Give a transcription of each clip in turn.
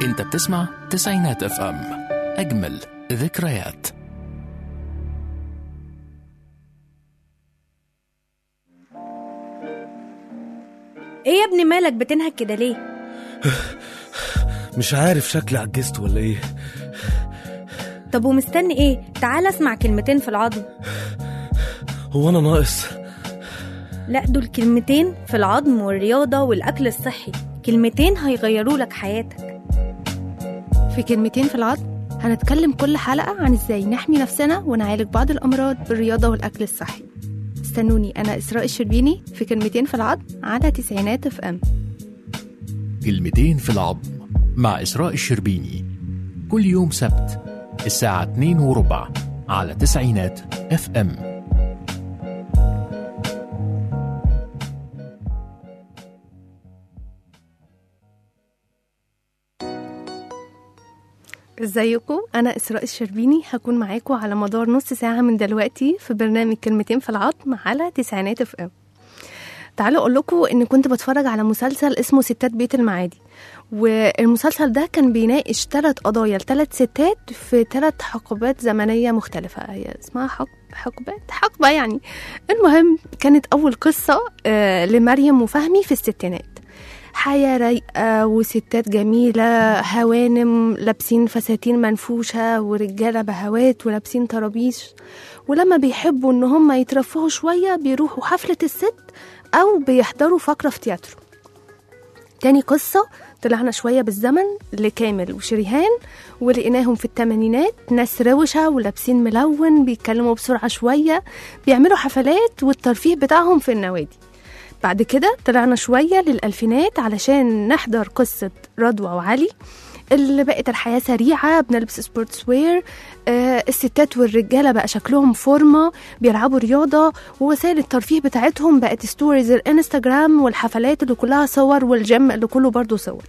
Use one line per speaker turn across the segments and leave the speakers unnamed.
انت بتسمع تسعينات اف ام اجمل ذكريات
ايه يا ابني مالك بتنهك كده ليه
مش عارف شكلي عجزت ولا ايه
طب ومستني ايه تعال اسمع كلمتين في العظم
هو انا ناقص
لا دول كلمتين في العظم والرياضة والأكل الصحي كلمتين هيغيروا لك حياتك
في كلمتين في العظم هنتكلم كل حلقة عن ازاي نحمي نفسنا ونعالج بعض الأمراض بالرياضة والأكل الصحي استنوني أنا إسراء الشربيني في كلمتين في العظم على تسعينات اف ام
كلمتين في العظم مع إسراء الشربيني كل يوم سبت الساعة 2 وربع على تسعينات اف ام
ازيكم أنا إسراء الشربيني هكون معاكم على مدار نص ساعة من دلوقتي في برنامج كلمتين في العظم على تسعينات اف ام تعالوا اقول لكم ان كنت بتفرج على مسلسل اسمه ستات بيت المعادي والمسلسل ده كان بيناقش ثلاث قضايا لثلاث ستات في ثلاث حقبات زمنيه مختلفه هي اسمها حق حقبات حقبه يعني المهم كانت اول قصه آه لمريم وفهمي في الستينات حياة رايقة وستات جميلة هوانم لابسين فساتين منفوشة ورجالة بهوات ولابسين طرابيش ولما بيحبوا ان هم يترفهوا شوية بيروحوا حفلة الست أو بيحضروا فقرة في تياترو تاني قصة طلعنا شوية بالزمن لكامل وشريهان ولقيناهم في التمانينات ناس روشة ولابسين ملون بيتكلموا بسرعة شوية بيعملوا حفلات والترفيه بتاعهم في النوادي بعد كده طلعنا شوية للألفينات علشان نحضر قصة رضوى وعلي اللي بقت الحياة سريعة بنلبس سبورتس وير آه الستات والرجالة بقى شكلهم فورمة بيلعبوا رياضة ووسائل الترفيه بتاعتهم بقت ستوريز الانستجرام والحفلات اللي كلها صور والجيم اللي كله برضو صور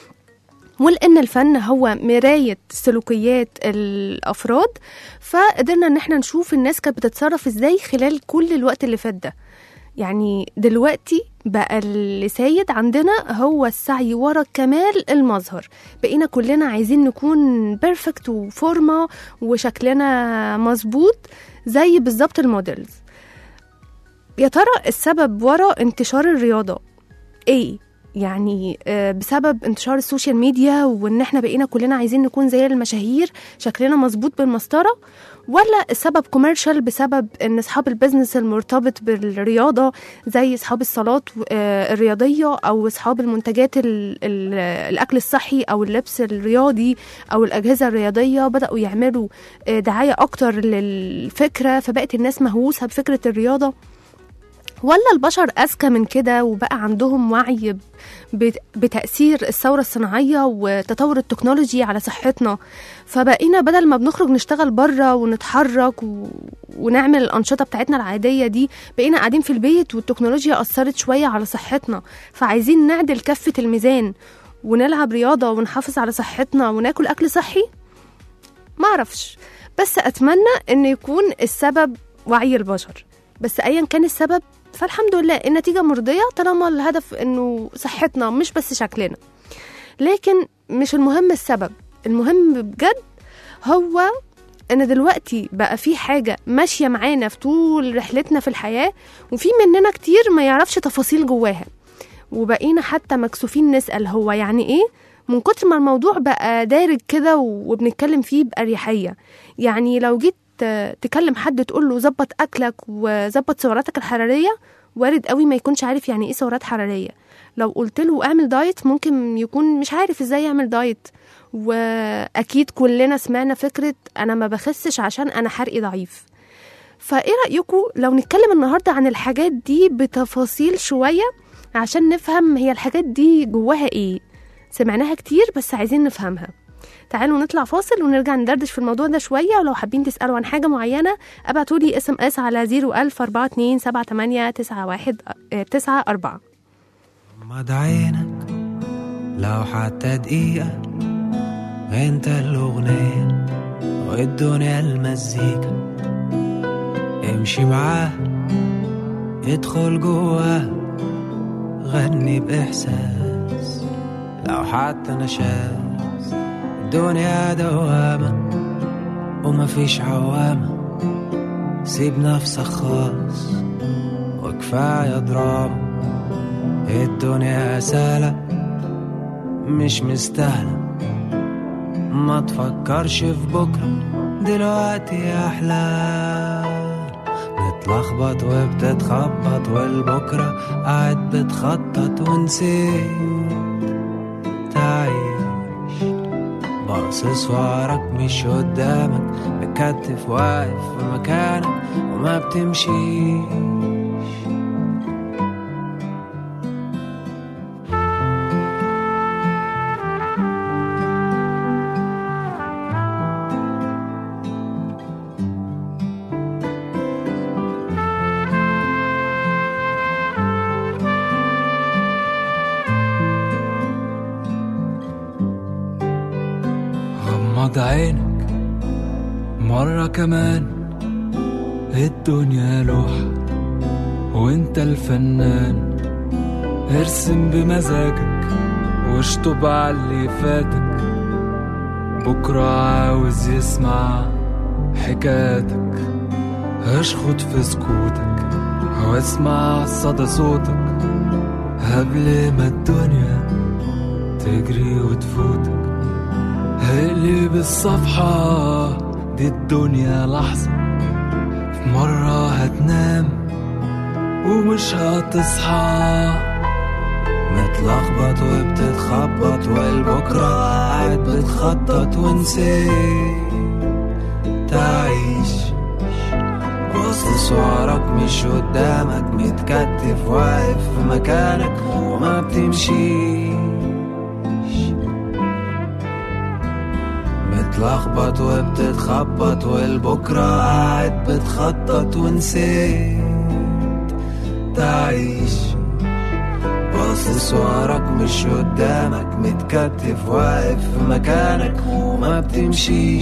ولان الفن هو مرايه سلوكيات الافراد فقدرنا ان احنا نشوف الناس كانت بتتصرف ازاي خلال كل الوقت اللي فات ده يعني دلوقتي بقى اللي سايد عندنا هو السعي ورا كمال المظهر بقينا كلنا عايزين نكون بيرفكت وفورمة وشكلنا مظبوط زي بالظبط الموديلز يا ترى السبب ورا انتشار الرياضة ايه يعني آه، بسبب انتشار السوشيال ميديا وان احنا بقينا كلنا عايزين نكون زي المشاهير شكلنا مظبوط بالمسطره ولا السبب كوميرشال بسبب ان اصحاب البيزنس المرتبط بالرياضه زي اصحاب الصالات آه، الرياضيه او اصحاب المنتجات ال- ال- الاكل الصحي او اللبس الرياضي او الاجهزه الرياضيه بداوا يعملوا آه، دعايه اكتر للفكره فبقت الناس مهووسه بفكره الرياضه ولا البشر أذكى من كده وبقى عندهم وعي ب- بت- بتأثير الثورة الصناعية وتطور التكنولوجي على صحتنا فبقينا بدل ما بنخرج نشتغل بره ونتحرك و... ونعمل الأنشطة بتاعتنا العادية دي بقينا قاعدين في البيت والتكنولوجيا أثرت شوية على صحتنا فعايزين نعدل كفة الميزان ونلعب رياضة ونحافظ على صحتنا وناكل أكل صحي معرفش بس أتمنى إن يكون السبب وعي البشر بس أيا كان السبب فالحمد لله النتيجة مرضية طالما الهدف إنه صحتنا مش بس شكلنا لكن مش المهم السبب المهم بجد هو ان دلوقتي بقى في حاجه ماشيه معانا في طول رحلتنا في الحياه وفي مننا كتير ما يعرفش تفاصيل جواها وبقينا حتى مكسوفين نسال هو يعني ايه من كتر ما الموضوع بقى دارج كده وبنتكلم فيه بأريحية يعني لو جيت آه، تكلم حد تقول له ظبط أكلك وظبط سعراتك الحرارية وارد قوي ما يكونش عارف يعني ايه سعرات حرارية لو قلت له اعمل دايت ممكن يكون مش عارف ازاي يعمل دايت واكيد كلنا سمعنا فكرة انا ما بخسش عشان انا حرقي ضعيف فايه رأيكم لو نتكلم النهاردة عن الحاجات دي بتفاصيل شوية عشان نفهم هي الحاجات دي جواها ايه سمعناها كتير بس عايزين نفهمها تعالوا نطلع فاصل ونرجع ندردش في الموضوع ده شوية ولو حابين تسألوا عن حاجة معينة ابعتوا لي اس ام اس على 01000 42 78 91 94
غمض عينك لو حتى دقيقة انت الأغنية والدنيا المزيكا امشي معاه ادخل جواه غني بإحساس لو حتى نشاز الدنيا دوامة ومفيش عوامة سيب نفسك خالص وكفاية دراما الدنيا سهلة مش مستاهلة ما تفكرش في بكرة دلوقتي أحلى بتلخبط وبتتخبط والبكرة قاعد بتخطط ونسيت تعيش باصص وراك مش قدامك مكتف واقف في مكانك وما بتمشيش
غمض عينك مرة كمان الدنيا لوحة وانت الفنان ارسم بمزاجك واشطب على اللي فاتك بكرة عاوز يسمع حكاياتك اشخط في سكوتك واسمع صدى صوتك قبل ما الدنيا تجري وتفوتك اقلب الصفحة دي الدنيا لحظة في مرة هتنام ومش هتصحى
متلخبط وبتتخبط والبكرة قاعد بتخطط ونسيت تعيش باصص وراك مش قدامك متكتف واقف في مكانك وما بتمشيش متلخبط وبتتخبط والبكرة قاعد بتخطط ونسيت تعيش باصص وراك مش قدامك متكتف واقف في مكانك وما بتمشيش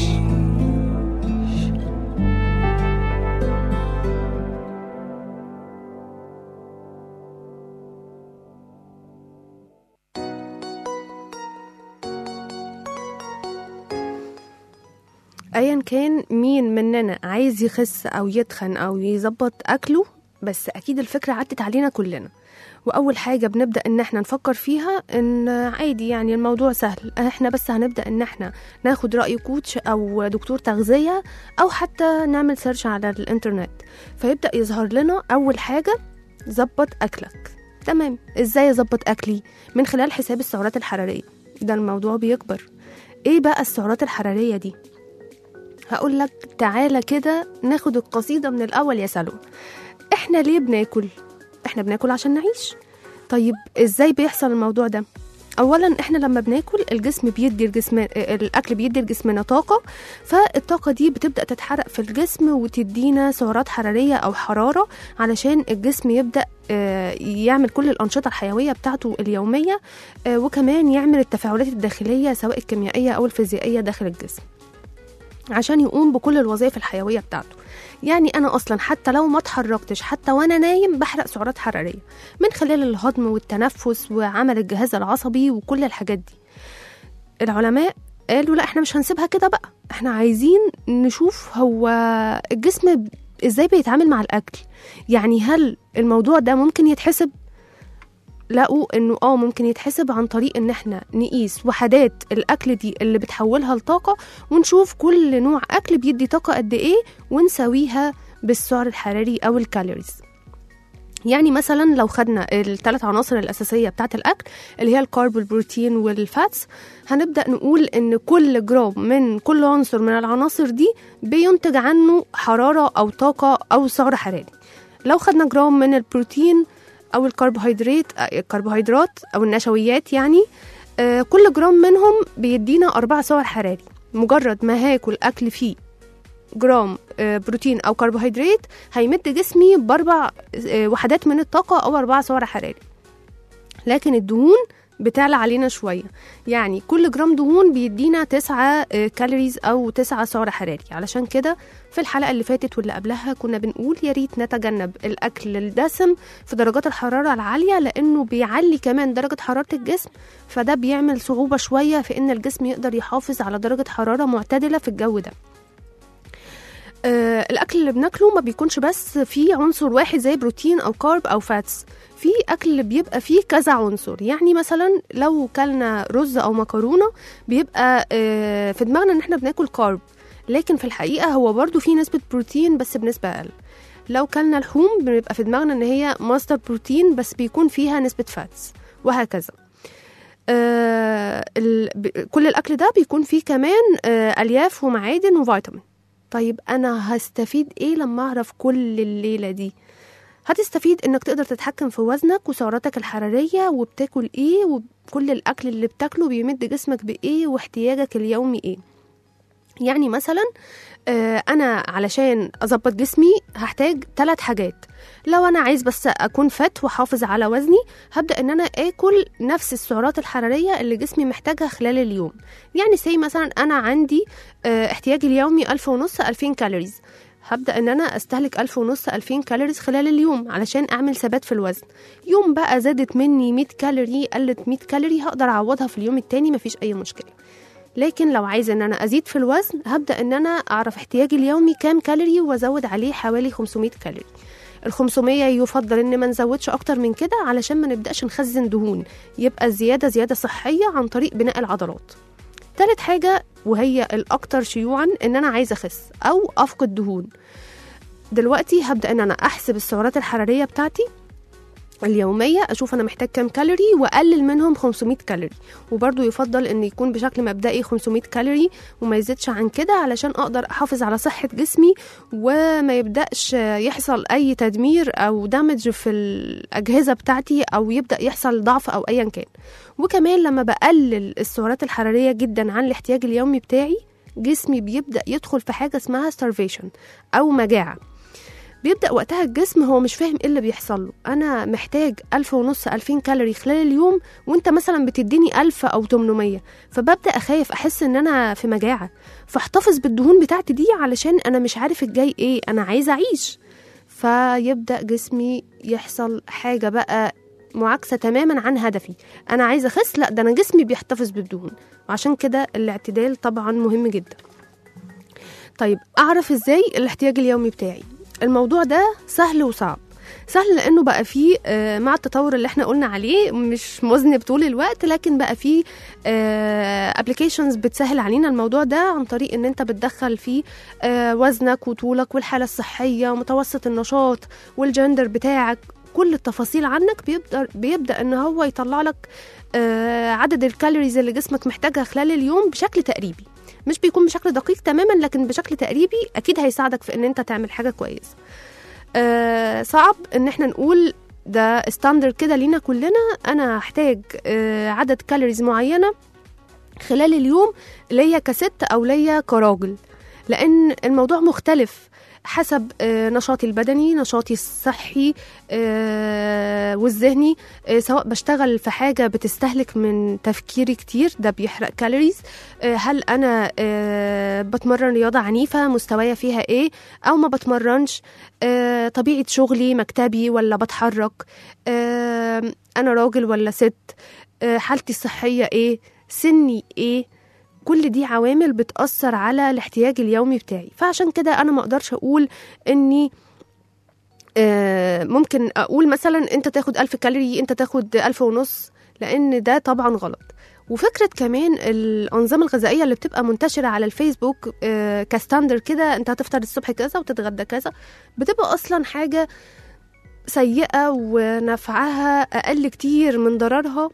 ايا كان مين مننا عايز يخس او يتخن او يظبط اكله بس اكيد الفكره عدت علينا كلنا واول حاجه بنبدا ان احنا نفكر فيها ان عادي يعني الموضوع سهل احنا بس هنبدا ان احنا ناخد راي كوتش او دكتور تغذيه او حتى نعمل سيرش على الانترنت فيبدا يظهر لنا اول حاجه ظبط اكلك تمام ازاي اظبط اكلي من خلال حساب السعرات الحراريه ده الموضوع بيكبر ايه بقى السعرات الحراريه دي هقول لك تعالى كده ناخد القصيدة من الأول يا سلوى إحنا ليه بناكل؟ إحنا بناكل عشان نعيش طيب إزاي بيحصل الموضوع ده؟ أولا إحنا لما بناكل الجسم بيدي الجسم الأكل بيدي لجسمنا طاقة فالطاقة دي بتبدأ تتحرق في الجسم وتدينا سعرات حرارية أو حرارة علشان الجسم يبدأ آه، يعمل كل الأنشطة الحيوية بتاعته اليومية آه، وكمان يعمل التفاعلات الداخلية سواء الكيميائية أو الفيزيائية داخل الجسم عشان يقوم بكل الوظائف الحيويه بتاعته يعني انا اصلا حتى لو ما اتحركتش حتى وانا نايم بحرق سعرات حراريه من خلال الهضم والتنفس وعمل الجهاز العصبي وكل الحاجات دي العلماء قالوا لا احنا مش هنسيبها كده بقى احنا عايزين نشوف هو الجسم ب- ازاي بيتعامل مع الاكل يعني هل الموضوع ده ممكن يتحسب لقوا انه اه ممكن يتحسب عن طريق ان احنا نقيس وحدات الاكل دي اللي بتحولها لطاقه ونشوف كل نوع اكل بيدي طاقه قد ايه ونساويها بالسعر الحراري او الكالوريز يعني مثلا لو خدنا الثلاث عناصر الاساسيه بتاعه الاكل اللي هي الكارب والبروتين والفاتس هنبدا نقول ان كل جرام من كل عنصر من العناصر دي بينتج عنه حراره او طاقه او سعر حراري لو خدنا جرام من البروتين او الكربوهيدرات الكربوهيدرات او النشويات يعني آه، كل جرام منهم بيدينا أربعة سعر حراري مجرد ما هاكل أكل فيه جرام آه، بروتين أو كربوهيدرات هيمد جسمي بأربع آه، وحدات من الطاقة أو أربعة سعر حراري لكن الدهون بتعلى علينا شوية يعني كل جرام دهون بيدينا 9 كالوريز أو 9 سعر حراري علشان كده في الحلقة اللي فاتت واللي قبلها كنا بنقول يا ريت نتجنب الأكل الدسم في درجات الحرارة العالية لأنه بيعلي كمان درجة حرارة الجسم فده بيعمل صعوبة شوية في إن الجسم يقدر يحافظ على درجة حرارة معتدلة في الجو ده آه الاكل اللي بناكله ما بيكونش بس فيه عنصر واحد زي بروتين او كارب او فاتس في اكل بيبقى فيه كذا عنصر يعني مثلا لو كلنا رز او مكرونه بيبقى آه في دماغنا ان احنا بناكل كارب لكن في الحقيقه هو برضو فيه نسبه بروتين بس بنسبه اقل لو كلنا لحوم بيبقى في دماغنا ان هي ماستر بروتين بس بيكون فيها نسبه فاتس وهكذا آه ال... ب- كل الاكل ده بيكون فيه كمان آه الياف ومعادن وفيتامين طيب انا هستفيد ايه لما اعرف كل الليله دي هتستفيد انك تقدر تتحكم في وزنك وسعراتك الحراريه وبتاكل ايه وكل الاكل اللي بتاكله بيمد جسمك بايه واحتياجك اليومي ايه يعني مثلا آه، انا علشان اظبط جسمي هحتاج ثلاث حاجات لو انا عايز بس اكون فت واحافظ على وزني هبدا ان انا اكل نفس السعرات الحراريه اللي جسمي محتاجها خلال اليوم يعني سي مثلا انا عندي آه، احتياجي اليومي ألف ونص 2000 كالوريز هبدا ان انا استهلك ألف ونص 2000 كالوريز خلال اليوم علشان اعمل ثبات في الوزن يوم بقى زادت مني 100 كالوري قلت 100 كالوري هقدر اعوضها في اليوم التاني مفيش اي مشكله لكن لو عايزه ان انا ازيد في الوزن هبدا ان انا اعرف احتياجي اليومي كام كالوري وازود عليه حوالي 500 كالوري ال 500 يفضل ان ما نزودش اكتر من كده علشان ما نبداش نخزن دهون يبقى الزياده زياده صحيه عن طريق بناء العضلات تالت حاجه وهي الاكثر شيوعا ان انا عايزه اخس او افقد دهون دلوقتي هبدا ان انا احسب السعرات الحراريه بتاعتي اليومية أشوف أنا محتاج كام كالوري وأقلل منهم 500 كالوري وبرضو يفضل أن يكون بشكل مبدئي 500 كالوري وما يزيدش عن كده علشان أقدر أحافظ على صحة جسمي وما يبدأش يحصل أي تدمير أو دامج في الأجهزة بتاعتي أو يبدأ يحصل ضعف أو أيا كان وكمان لما بقلل السعرات الحرارية جدا عن الاحتياج اليومي بتاعي جسمي بيبدأ يدخل في حاجة اسمها starvation أو مجاعة بيبدأ وقتها الجسم هو مش فاهم ايه اللي بيحصل له انا محتاج ألف ونص ألفين كالوري خلال اليوم وانت مثلا بتديني ألف او 800 فببدأ اخاف احس ان انا في مجاعة فاحتفظ بالدهون بتاعتي دي علشان انا مش عارف الجاي ايه انا عايزة اعيش فيبدأ جسمي يحصل حاجة بقى معاكسة تماما عن هدفي أنا عايزة أخس لا ده أنا جسمي بيحتفظ بالدهون وعشان كده الاعتدال طبعا مهم جدا طيب أعرف إزاي الاحتياج اليومي بتاعي الموضوع ده سهل وصعب سهل لانه بقى فيه آه، مع التطور اللي احنا قلنا عليه مش مذنب طول الوقت لكن بقى فيه ابلكيشنز بتسهل علينا الموضوع ده عن طريق ان انت بتدخل فيه آه، وزنك وطولك والحاله الصحيه ومتوسط النشاط والجندر بتاعك كل التفاصيل عنك بيبدا بيبدا ان هو يطلع لك آه، عدد الكالوريز اللي جسمك محتاجها خلال اليوم بشكل تقريبي مش بيكون بشكل دقيق تماما لكن بشكل تقريبي اكيد هيساعدك في ان انت تعمل حاجه كويسه آه صعب ان احنا نقول ده ستاندر كده لينا كلنا انا هحتاج آه عدد كالوريز معينه خلال اليوم ليا كست او ليا كراجل لان الموضوع مختلف حسب آه، نشاطي البدني نشاطي الصحي آه، والذهني آه، سواء بشتغل في حاجة بتستهلك من تفكيري كتير ده بيحرق كالوريز آه، هل أنا آه، بتمرن رياضة عنيفة مستوايا فيها إيه أو ما بتمرنش آه، طبيعة شغلي مكتبي ولا بتحرك آه، أنا راجل ولا ست آه، حالتي الصحية إيه سني إيه كل دي عوامل بتأثر على الاحتياج اليومي بتاعي فعشان كده أنا ما أقدرش أقول إني آه، ممكن أقول مثلا أنت تاخد ألف كالوري أنت تاخد ألف ونص لأن ده طبعا غلط وفكرة كمان الأنظمة الغذائية اللي بتبقى منتشرة على الفيسبوك آه، كستاندر كده أنت هتفطر الصبح كذا وتتغدى كذا بتبقى أصلا حاجة سيئة ونفعها أقل كتير من ضررها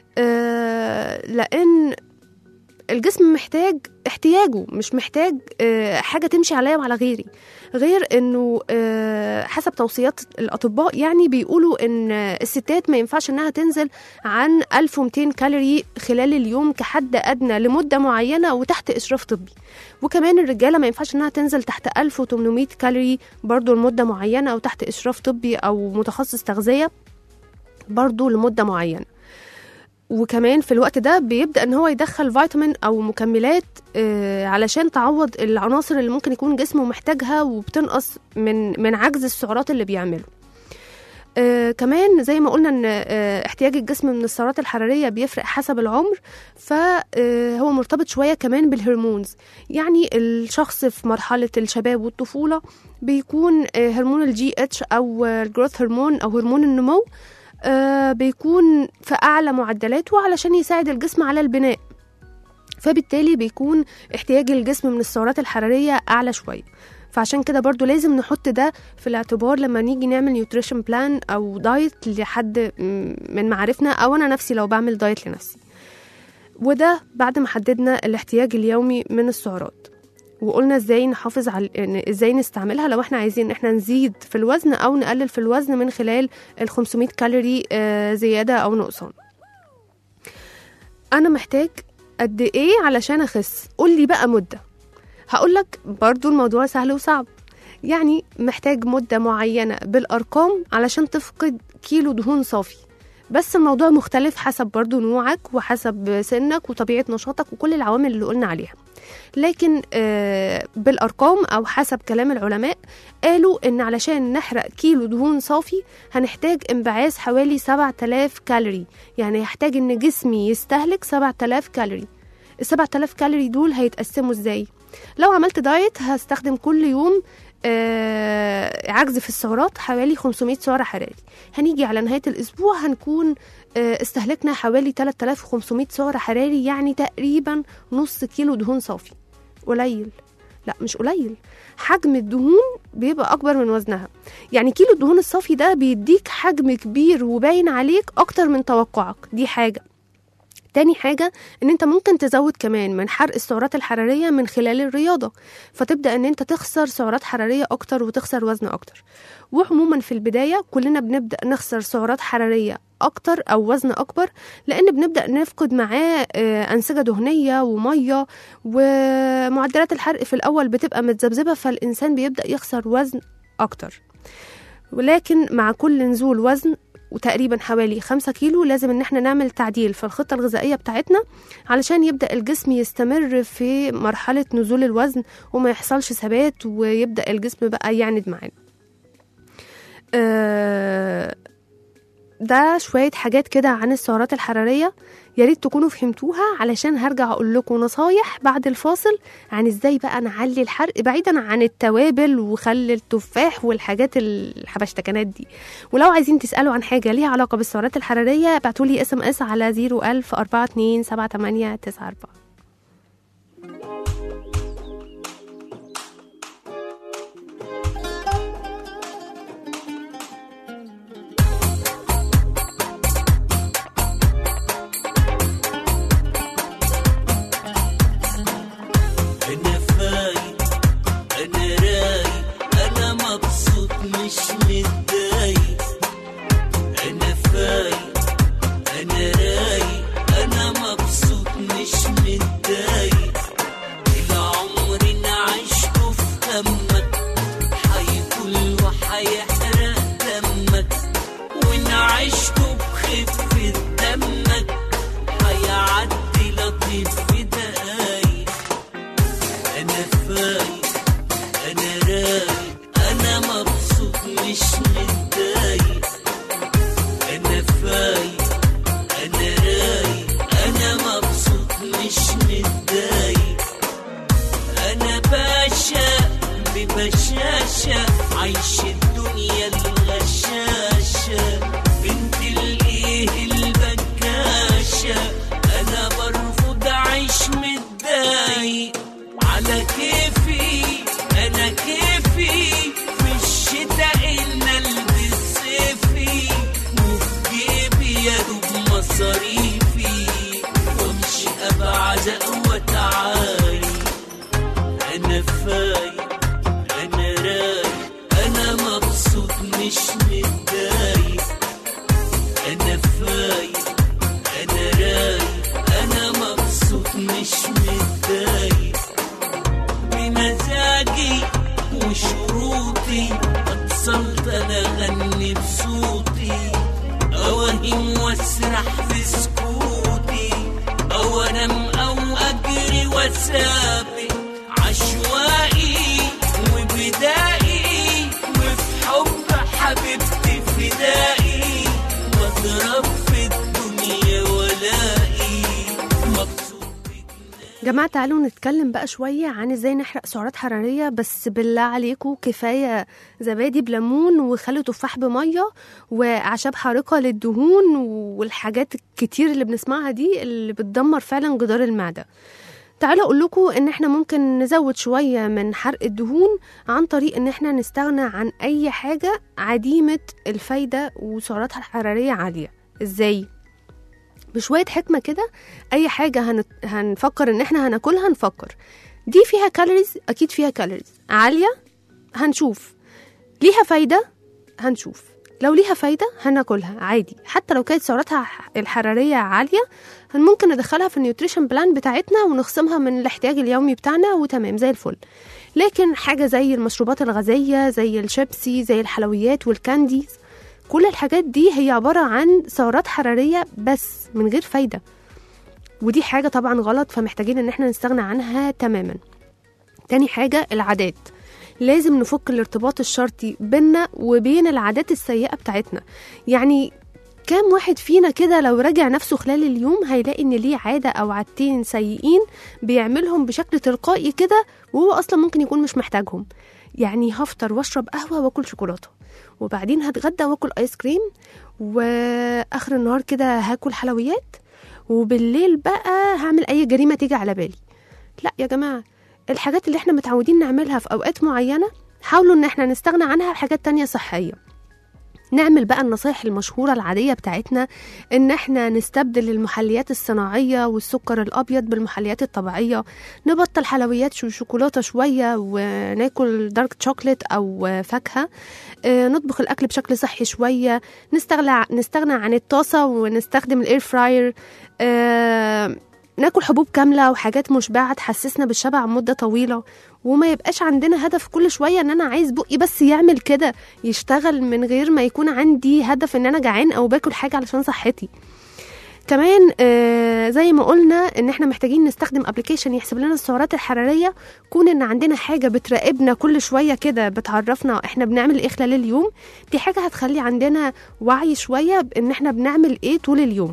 آه، لأن الجسم محتاج احتياجه مش محتاج آه، حاجة تمشي عليا وعلى غيري غير انه آه، حسب توصيات الاطباء يعني بيقولوا ان الستات ما ينفعش انها تنزل عن 1200 كالوري خلال اليوم كحد ادنى لمدة معينة وتحت اشراف طبي وكمان الرجالة ما ينفعش انها تنزل تحت 1800 كالوري برضو لمدة معينة او تحت اشراف طبي او متخصص تغذية برضو لمدة معينة وكمان في الوقت ده بيبدا ان هو يدخل فيتامين او مكملات آه، علشان تعوض العناصر اللي ممكن يكون جسمه محتاجها وبتنقص من من عجز السعرات اللي بيعمله آه كمان زي ما قلنا ان آه احتياج الجسم من السعرات الحراريه بيفرق حسب العمر فهو مرتبط شويه كمان بالهرمونز يعني الشخص في مرحله الشباب والطفوله بيكون آه هرمون الجي اتش او الجروث هرمون او هرمون النمو آه بيكون في اعلى معدلاته علشان يساعد الجسم على البناء فبالتالي بيكون احتياج الجسم من السعرات الحراريه اعلى شويه فعشان كده برضو لازم نحط ده في الاعتبار لما نيجي نعمل نيوتريشن بلان او دايت لحد م- من معارفنا او انا نفسي لو بعمل دايت لنفسي وده بعد ما حددنا الاحتياج اليومي من السعرات وقلنا ازاي نحافظ على إن- ازاي نستعملها لو احنا عايزين ان احنا نزيد في الوزن او نقلل في الوزن من خلال ال 500 كالوري آه، زياده او نقصان انا محتاج قد ايه علشان اخس قول لي بقى مده هقول لك برضو الموضوع سهل وصعب يعني محتاج مدة معينة بالأرقام علشان تفقد كيلو دهون صافي بس الموضوع مختلف حسب برضو نوعك وحسب سنك وطبيعة نشاطك وكل العوامل اللي قلنا عليها لكن آه، بالأرقام أو حسب كلام العلماء قالوا إن علشان نحرق كيلو دهون صافي هنحتاج انبعاث حوالي 7000 كالوري يعني هحتاج إن جسمي يستهلك 7000 كالوري ال 7000 كالوري دول هيتقسموا ازاي لو عملت دايت هستخدم كل يوم آه عجز في السعرات حوالي 500 سعر حراري هنيجي على نهاية الأسبوع هنكون آه استهلكنا حوالي 3500 سعر حراري يعني تقريبا نص كيلو دهون صافي قليل لا مش قليل حجم الدهون بيبقى أكبر من وزنها يعني كيلو الدهون الصافي ده بيديك حجم كبير وباين عليك أكتر من توقعك دي حاجة تاني حاجة ان انت ممكن تزود كمان من حرق السعرات الحرارية من خلال الرياضة فتبدأ ان انت تخسر سعرات حرارية اكتر وتخسر وزن اكتر وعموما في البداية كلنا بنبدأ نخسر سعرات حرارية اكتر او وزن اكبر لان بنبدأ نفقد معاه آه، انسجة دهنية ومية ومعدلات الحرق في الاول بتبقى متذبذبة فالانسان بيبدأ يخسر وزن اكتر ولكن مع كل نزول وزن وتقريبا حوالي خمسة كيلو لازم ان احنا نعمل تعديل في الخطة الغذائية بتاعتنا علشان يبدأ الجسم يستمر في مرحلة نزول الوزن وما يحصلش ثبات ويبدأ الجسم بقى يعند معانا آه، ده شوية حاجات كده عن السعرات الحرارية يا ريت تكونوا فهمتوها علشان هرجع اقول لكم نصايح بعد الفاصل عن ازاي بقى نعلي الحرق بعيدا عن التوابل وخل التفاح والحاجات الحبشتكنات دي ولو عايزين تسالوا عن حاجه ليها علاقه بالسعرات الحراريه ابعتوا لي اس ام اس على 01000 42 78 94
انا فايق انا رايق انا مبسوط مش متضايق انا فايق انا رايق انا مبسوط مش متضايق العمر انا عشته في همك حيطول وحيحرق دمك وان عشته بخفة دمك هيعدي لطيف في دقايق انا فايق انا رايق انا مبسوط مش متضايق انا فايق انا رايق انا مبسوط مش متضايق انا باشا ببشاشة عايش الدنيا الغشاشة بنت الايه البكاشة انا برفض اعيش متضايق على كيفي انا كيفي في الشتاء ان البس صيفي وفي جيبي يا دوب مصاريفي وامشي ابعد وتعالي انا فايق انا رايق انا مبسوط مش متضايق انا فايق انا رايق انا مبسوط مش متضايق بمزاجي وشروطي اتصلت انا اغني بصوتي اوهم واسرح في سكوتي
جماعة تعالوا نتكلم بقى شوية عن ازاي نحرق سعرات حرارية بس بالله عليكم كفاية زبادي بليمون وخل تفاح بمية وأعشاب حارقة للدهون والحاجات الكتير اللي بنسمعها دي اللي بتدمر فعلا جدار المعدة تعالوا اقول لكم ان احنا ممكن نزود شويه من حرق الدهون عن طريق ان احنا نستغنى عن اي حاجه عديمه الفايده وسعراتها الحراريه عاليه ازاي بشويه حكمه كده اي حاجه هن... هنفكر ان احنا هناكلها نفكر دي فيها كالوريز اكيد فيها كالوريز عاليه هنشوف ليها فايده هنشوف لو ليها فايدة هناكلها عادي حتى لو كانت سعراتها الحرارية عالية هن ممكن ندخلها في النيوتريشن بلان بتاعتنا ونخصمها من الاحتياج اليومي بتاعنا وتمام زي الفل لكن حاجة زي المشروبات الغازية زي الشيبسي زي الحلويات والكانديز كل الحاجات دي هي عبارة عن سعرات حرارية بس من غير فايدة ودي حاجة طبعا غلط فمحتاجين ان احنا نستغنى عنها تماما تاني حاجة العادات لازم نفك الارتباط الشرطي بينا وبين العادات السيئة بتاعتنا يعني كام واحد فينا كده لو راجع نفسه خلال اليوم هيلاقي ان ليه عادة او عادتين سيئين بيعملهم بشكل تلقائي كده وهو اصلا ممكن يكون مش محتاجهم يعني هفطر واشرب قهوة واكل شوكولاتة وبعدين هتغدى واكل ايس كريم واخر النهار كده هاكل حلويات وبالليل بقى هعمل اي جريمة تيجي على بالي لا يا جماعة الحاجات اللي احنا متعودين نعملها في اوقات معينة حاولوا ان احنا نستغنى عنها لحاجات تانية صحية نعمل بقى النصايح المشهورة العادية بتاعتنا إن إحنا نستبدل المحليات الصناعية والسكر الأبيض بالمحليات الطبيعية نبطل حلويات وشوكولاتة شوية وناكل دارك شوكليت أو فاكهة آه، نطبخ الأكل بشكل صحي شوية نستغنى نستغنى عن الطاسة ونستخدم الإير فراير آه، ناكل حبوب كاملة وحاجات مشبعة تحسسنا بالشبع مدة طويلة وما يبقاش عندنا هدف كل شوية ان انا عايز بقي بس يعمل كده يشتغل من غير ما يكون عندي هدف ان انا جعان او باكل حاجة علشان صحتي كمان آه زي ما قلنا ان احنا محتاجين نستخدم ابلكيشن يحسب لنا السعرات الحراريه كون ان عندنا حاجه بتراقبنا كل شويه كده بتعرفنا احنا بنعمل ايه خلال اليوم دي حاجه هتخلي عندنا وعي شويه بان احنا بنعمل ايه طول اليوم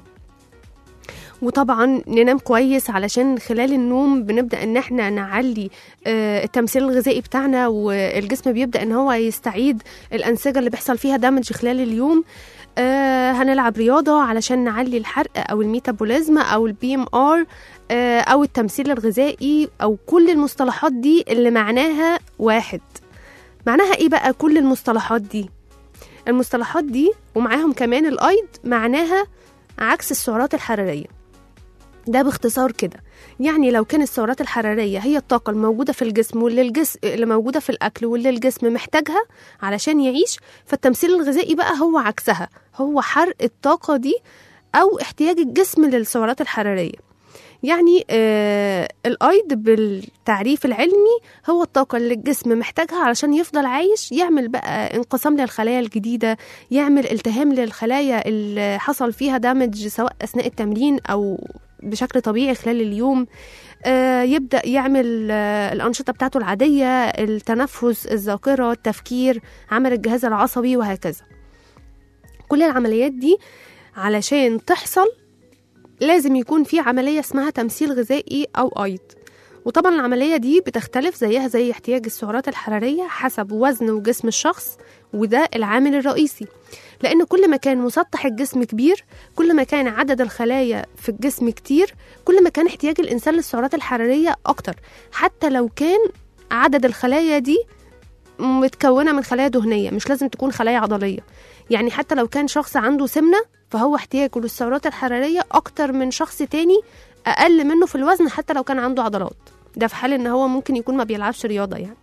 وطبعا ننام كويس علشان خلال النوم بنبدا ان احنا نعلي آه، التمثيل الغذائي بتاعنا والجسم بيبدا ان هو يستعيد الانسجه اللي بيحصل فيها دامج خلال اليوم آه هنلعب رياضة علشان نعلي الحرق أو الميتابوليزم أو البي ام ار أو التمثيل الغذائي أو كل المصطلحات دي اللي معناها واحد معناها إيه بقى كل المصطلحات دي المصطلحات دي ومعاهم كمان الأيض معناها عكس السعرات الحرارية ده باختصار كده يعني لو كان السعرات الحرارية هي الطاقة الموجودة في الجسم واللي الجسم اللي موجودة في الأكل واللي الجسم محتاجها علشان يعيش فالتمثيل الغذائي بقى هو عكسها هو حرق الطاقة دي أو احتياج الجسم للسعرات الحرارية يعني آه الايض بالتعريف العلمي هو الطاقة اللي الجسم محتاجها علشان يفضل عايش يعمل بقى انقسام للخلايا الجديدة يعمل التهام للخلايا اللي حصل فيها دامج سواء أثناء التمرين أو بشكل طبيعي خلال اليوم آه يبدأ يعمل آه الأنشطة بتاعته العادية التنفس الذاكرة التفكير عمل الجهاز العصبي وهكذا كل العمليات دي علشان تحصل لازم يكون في عملية اسمها تمثيل غذائي أو أيض وطبعا العملية دي بتختلف زيها زي احتياج السعرات الحرارية حسب وزن وجسم الشخص وده العامل الرئيسي لأن كل ما كان مسطح الجسم كبير كل ما كان عدد الخلايا في الجسم كتير كل ما كان احتياج الإنسان للسعرات الحرارية أكتر حتى لو كان عدد الخلايا دي متكونة من خلايا دهنية مش لازم تكون خلايا عضلية يعني حتى لو كان شخص عنده سمنة فهو احتياجه للسعرات الحرارية أكتر من شخص تاني أقل منه في الوزن حتى لو كان عنده عضلات ده في حال إن هو ممكن يكون ما بيلعبش رياضة يعني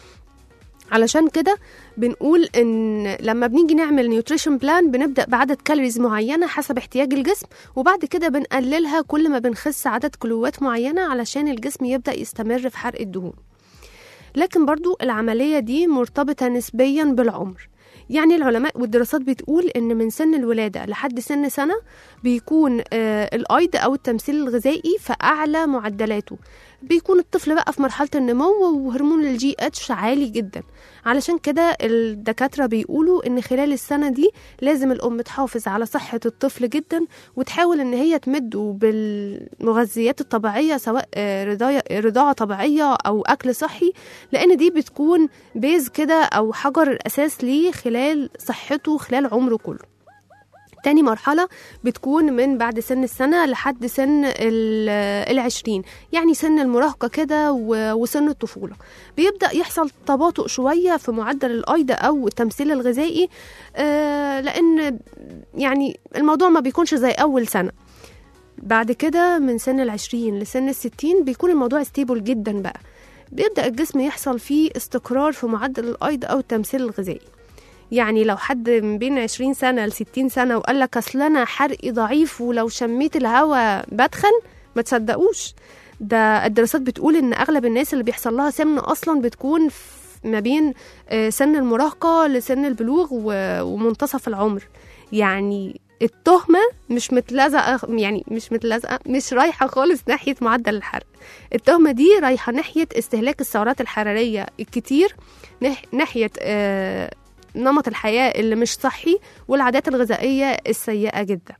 علشان كده بنقول ان لما بنيجي نعمل نيوتريشن بلان بنبدا بعدد كالوريز معينه حسب احتياج الجسم وبعد كده بنقللها كل ما بنخس عدد كيلوات معينه علشان الجسم يبدا يستمر في حرق الدهون لكن برضو العمليه دي مرتبطه نسبيا بالعمر يعني العلماء والدراسات بتقول ان من سن الولاده لحد سن سنه بيكون آه الايض او التمثيل الغذائي في اعلى معدلاته بيكون الطفل بقى في مرحلة النمو وهرمون الجي اتش عالي جدا علشان كده الدكاترة بيقولوا ان خلال السنة دي لازم الأم تحافظ على صحة الطفل جدا وتحاول ان هي تمده بالمغذيات الطبيعية سواء آه، رضاية- رضاعة طبيعية أو أكل صحي لأن دي بتكون بيز كده أو حجر الأساس ليه خلال صحته خلال عمره كله تاني مرحلة بتكون من بعد سن السنة لحد سن ال- العشرين يعني سن المراهقة كده و- وسن الطفولة بيبدأ يحصل تباطؤ شوية في معدل الأيض أو التمثيل الغذائي آه، لأن يعني الموضوع ما بيكونش زي أول سنة بعد كده من سن العشرين لسن الستين بيكون الموضوع ستيبل جدا بقى بيبدأ الجسم يحصل فيه استقرار في معدل الأيض أو التمثيل الغذائي يعني لو حد من بين 20 سنة ل 60 سنة وقال لك أصل أنا حرقي ضعيف ولو شميت الهواء بدخن ما تصدقوش ده الدراسات بتقول إن أغلب الناس اللي بيحصل لها سمنة أصلا بتكون في- ما بين آه، سن المراهقة لسن البلوغ و- ومنتصف العمر يعني التهمة مش متلزقة يعني مش متلزقة مش رايحة خالص ناحية معدل الحرق التهمة دي رايحة ناحية استهلاك السعرات الحرارية الكتير ناح- ناحية آه، نمط الحياة اللي مش صحي والعادات الغذائية السيئة جدا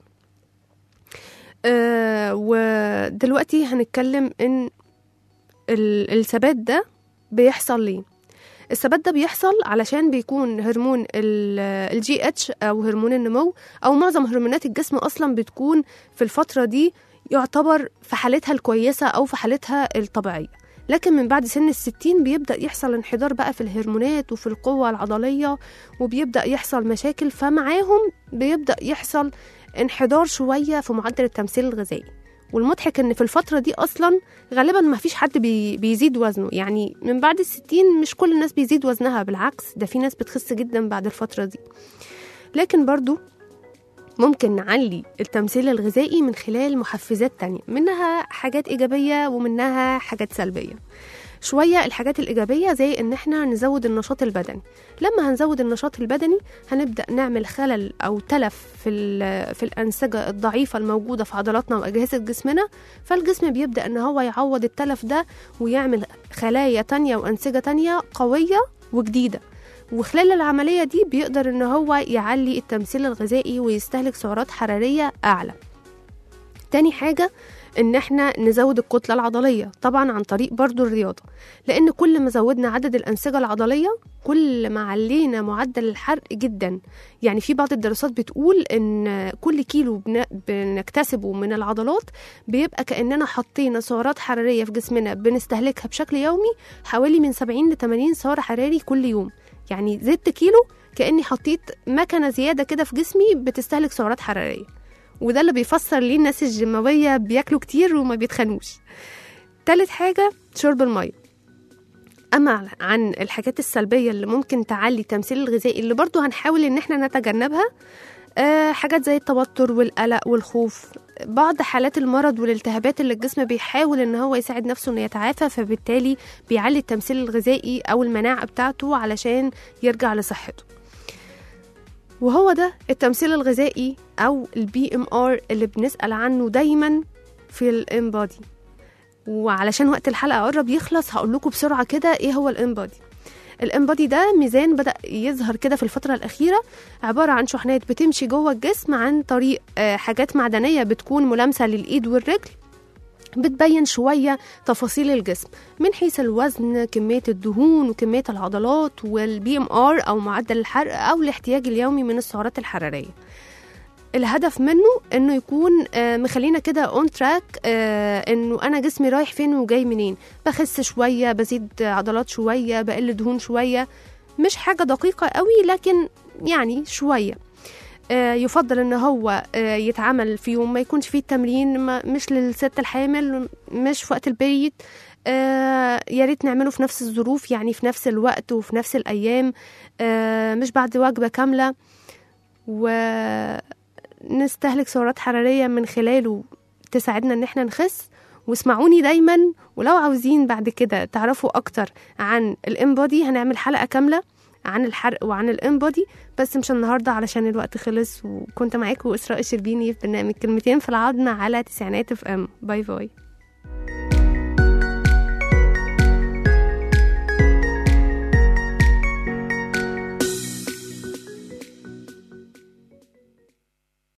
آه ودلوقتي هنتكلم ان ال- الثبات ده بيحصل ليه الثبات ده بيحصل علشان بيكون هرمون الجي اتش او هرمون النمو او معظم هرمونات الجسم اصلا بتكون في الفتره دي يعتبر في حالتها الكويسه او في حالتها الطبيعيه لكن من بعد سن الستين بيبدأ يحصل انحدار بقى في الهرمونات وفي القوة العضلية وبيبدأ يحصل مشاكل فمعاهم بيبدأ يحصل انحدار شوية في معدل التمثيل الغذائي والمضحك ان في الفترة دي اصلا غالبا ما فيش حد بي بيزيد وزنه يعني من بعد الستين مش كل الناس بيزيد وزنها بالعكس ده في ناس بتخس جدا بعد الفترة دي لكن برضو ممكن نعلي التمثيل الغذائي من خلال محفزات تانية منها حاجات إيجابية ومنها حاجات سلبية شوية الحاجات الإيجابية زي إن إحنا نزود النشاط البدني لما هنزود النشاط البدني هنبدأ نعمل خلل أو تلف في, ال- في الأنسجة الضعيفة الموجودة في عضلاتنا وأجهزة جسمنا فالجسم بيبدأ إن هو يعوض التلف ده ويعمل خلايا تانية وأنسجة تانية قوية وجديدة وخلال العملية دي بيقدر إن هو يعلي التمثيل الغذائي ويستهلك سعرات حرارية أعلى تاني حاجة إن إحنا نزود الكتلة العضلية طبعا عن طريق برضو الرياضة لأن كل ما زودنا عدد الأنسجة العضلية كل ما علينا معدل الحرق جدا يعني في بعض الدراسات بتقول إن كل كيلو بن- بنكتسبه من العضلات بيبقى كأننا حطينا سعرات حرارية في جسمنا بنستهلكها بشكل يومي حوالي من 70 ل 80 سعر حراري كل يوم يعني زدت كيلو كأني حطيت مكنة زيادة كده في جسمي بتستهلك سعرات حرارية وده اللي بيفسر ليه الناس الجيماوية بياكلوا كتير وما بيتخنوش تالت حاجة شرب المية أما عن الحاجات السلبية اللي ممكن تعلي التمثيل الغذائي اللي برضو هنحاول إن احنا نتجنبها آه حاجات زي التوتر والقلق والخوف بعض حالات المرض والالتهابات اللي الجسم بيحاول ان هو يساعد نفسه انه يتعافى فبالتالي بيعلي التمثيل الغذائي او المناعة بتاعته علشان يرجع لصحته وهو ده التمثيل الغذائي او البي ام ار اللي بنسأل عنه دايما في الانبادي وعلشان وقت الحلقة قرب يخلص هقول لكم بسرعة كده ايه هو الانبادي الانبادي ده ميزان بدأ يظهر كده في الفترة الأخيرة عبارة عن شحنات بتمشي جوه الجسم عن طريق آه، حاجات معدنية بتكون ملامسة للإيد والرجل بتبين شوية تفاصيل الجسم من حيث الوزن كمية الدهون وكمية العضلات والبي ام ار أو معدل الحرق أو الاحتياج اليومي من السعرات الحرارية الهدف منه انه يكون آه، مخلينا كده اون تراك انه انا جسمي رايح فين وجاي منين بخس شويه بزيد عضلات شويه بقل دهون شويه مش حاجه دقيقه قوي لكن يعني شويه آه، يفضل ان هو آه، يتعمل في يوم ما يكونش فيه التمرين ما- مش للست الحامل مش في وقت البريد آه، يا ريت نعمله في نفس الظروف يعني في نفس الوقت وفي نفس الايام آه، مش بعد وجبه كامله ونستهلك سعرات حراريه من خلاله تساعدنا ان احنا نخس واسمعوني دايما ولو عاوزين بعد كده تعرفوا اكتر عن الانبادي هنعمل حلقه كامله عن الحرق وعن الانبادي بس مش النهارده علشان الوقت خلص وكنت معاكم اسراء الشربيني في برنامج كلمتين في العظم على تسعينات اف ام باي باي